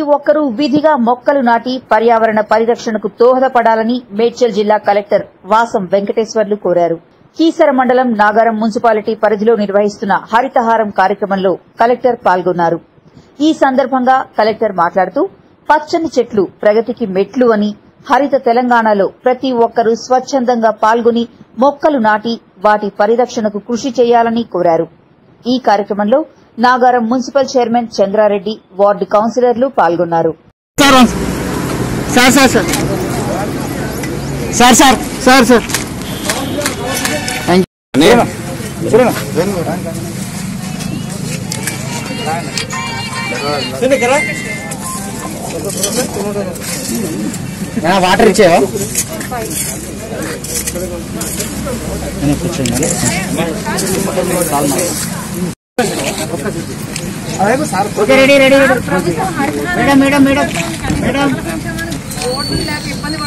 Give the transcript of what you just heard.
ఒక్కరూ విధిగా మొక్కలు నాటి పర్యావరణ పరిరక్షణకు దోహదపడాలని మేడ్చల్ జిల్లా కలెక్టర్ వాసం వెంకటేశ్వర్లు కోరారు కీసర మండలం నాగారం మున్సిపాలిటీ పరిధిలో నిర్వహిస్తున్న హరితహారం కార్యక్రమంలో కలెక్టర్ పాల్గొన్నారు ఈ సందర్భంగా కలెక్టర్ మాట్లాడుతూ పచ్చని చెట్లు ప్రగతికి మెట్లు అని హరిత తెలంగాణలో ప్రతి ఒక్కరూ స్వచ్ఛందంగా పాల్గొని మొక్కలు నాటి వాటి పరిరక్షణకు కృషి చేయాలని కోరారు ఈ కార్యక్రమంలో Nagaram municipal chairman Chandrareddy ward కౌన్సిలర్లు పాల్గొన్నారు sir sir sir sir sir sir sir water ఇచ్చేవా okay ready ready ready madam madam madam madam రోడ్లు లేక ఇబ్బంది